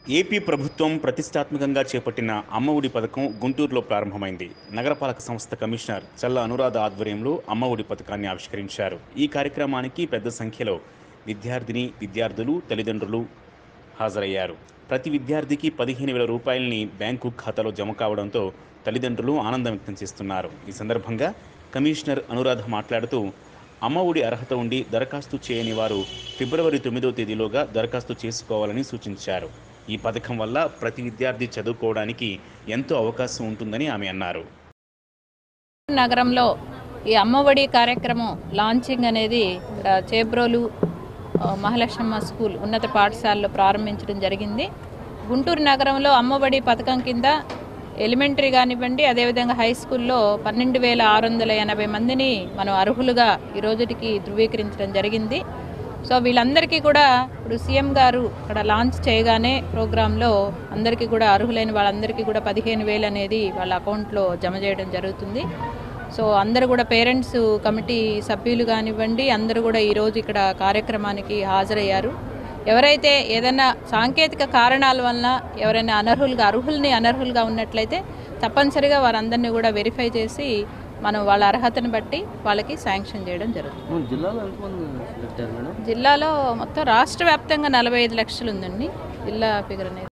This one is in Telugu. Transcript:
ఏపీ ప్రభుత్వం ప్రతిష్టాత్మకంగా చేపట్టిన అమ్మఒడి పథకం గుంటూరులో ప్రారంభమైంది నగరపాలక సంస్థ కమిషనర్ చల్ల అనురాధ ఆధ్వర్యంలో అమ్మఒడి పథకాన్ని ఆవిష్కరించారు ఈ కార్యక్రమానికి పెద్ద సంఖ్యలో విద్యార్థిని విద్యార్థులు తల్లిదండ్రులు హాజరయ్యారు ప్రతి విద్యార్థికి పదిహేను వేల రూపాయలని బ్యాంకు ఖాతాలో జమ కావడంతో తల్లిదండ్రులు ఆనందం వ్యక్తం చేస్తున్నారు ఈ సందర్భంగా కమిషనర్ అనురాధ మాట్లాడుతూ అమ్మఒడి అర్హత ఉండి దరఖాస్తు చేయని వారు ఫిబ్రవరి తొమ్మిదో తేదీలోగా దరఖాస్తు చేసుకోవాలని సూచించారు ఈ పథకం వల్ల ప్రతి విద్యార్థి చదువుకోవడానికి ఎంతో అవకాశం ఉంటుందని ఆమె అన్నారు నగరంలో ఈ అమ్మఒడి కార్యక్రమం లాంచింగ్ అనేది ఇక్కడ చేబ్రోలు ఆ, మహాలక్ష్మమ్మ స్కూల్ ఉన్నత పాఠశాలలో ప్రారంభించడం జరిగింది గుంటూరు నగరంలో అమ్మఒడి పథకం కింద ఎలిమెంటరీ కానివ్వండి అదేవిధంగా హై స్కూల్లో పన్నెండు వేల ఆరు వందల ఎనభై మందిని మనం అర్హులుగా ఈ రోజుటికి ధృవీకరించడం జరిగింది సో వీళ్ళందరికీ కూడా ఇప్పుడు సీఎం గారు ఇక్కడ లాంచ్ చేయగానే ప్రోగ్రాంలో అందరికీ కూడా అర్హులైన వాళ్ళందరికీ కూడా పదిహేను వేలు అనేది వాళ్ళ అకౌంట్లో జమ చేయడం జరుగుతుంది సో అందరూ కూడా పేరెంట్స్ కమిటీ సభ్యులు కానివ్వండి అందరూ కూడా ఈరోజు ఇక్కడ కార్యక్రమానికి హాజరయ్యారు ఎవరైతే ఏదైనా సాంకేతిక కారణాల వలన ఎవరైనా అనర్హులుగా అర్హుల్ని అనర్హులుగా ఉన్నట్లయితే తప్పనిసరిగా వారందరినీ కూడా వెరిఫై చేసి మనం వాళ్ళ అర్హతను బట్టి వాళ్ళకి శాంక్షన్ చేయడం జరుగుతుంది మన జిల్లాలో ఎంతమంది పెట్టారు మేడం జిల్లాలో మొత్తం రాష్ట్ర వ్యాప్తంగా నలభై ఐదు లక్షలు ఉందండి జిల్లా ఫిగర్ అనేది